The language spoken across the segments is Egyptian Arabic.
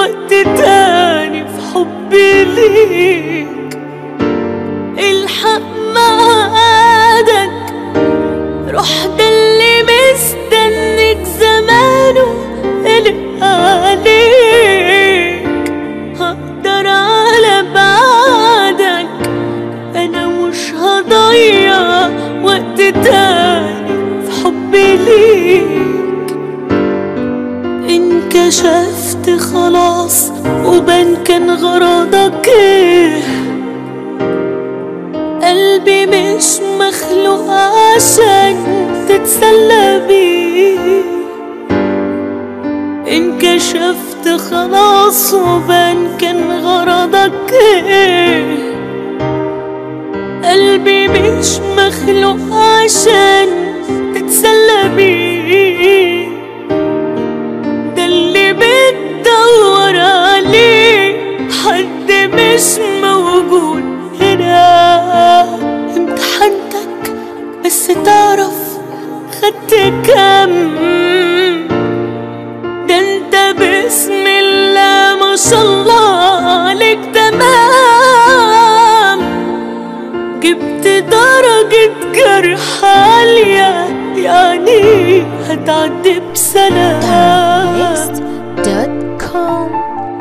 وقت تاني في حبي ليك الحق معادك روح ده اللي مستنيك زمانه قلق عليك هقدر على بعدك انا مش هضيع وقت تاني في حبي ليك انكشفت خلاص وبان كان غرضك ايه قلبي مش مخلوق عشان تتسلى بيه انكشفت خلاص وبان كان غرضك ايه قلبي مش مخلوق عشان تتسلى بيه ده اللي بتدور عليه حد مش موجود هنا امتحنتك بس تعرف خدت كام ده انت بسم الله ما شاء الله عليك تمام جبت درجة جرح عالية يعني هتعدي بسلام Next.com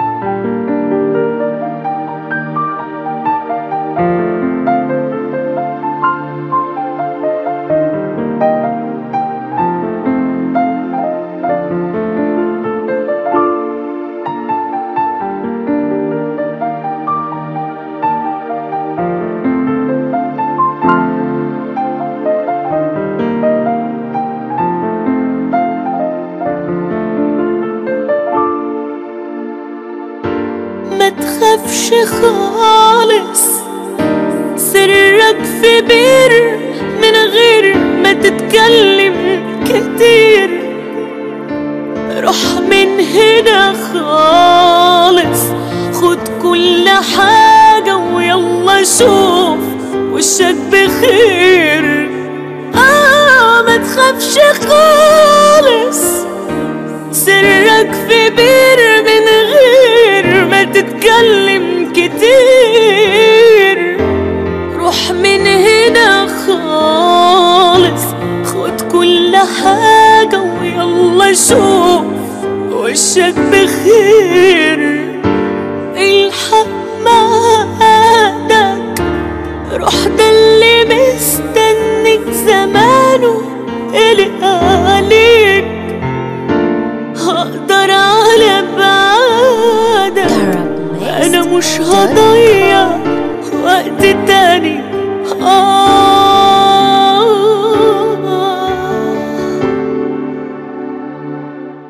ما تخافش خالص سرك في بير من غير ما تتكلم كتير روح من هنا خالص خد كل حاجة ويلا شوف وشك بخير آه ما تخافش خالص سرك في بير من غير ما تتكلم كتير روح من هنا خالص خد كل حاجة ويلا شوف وشك بخير الحق معادك روح ده اللي مستنيك زمانه قلق عليك هقدر على بعدك انا مش هضيع وقت تاني آه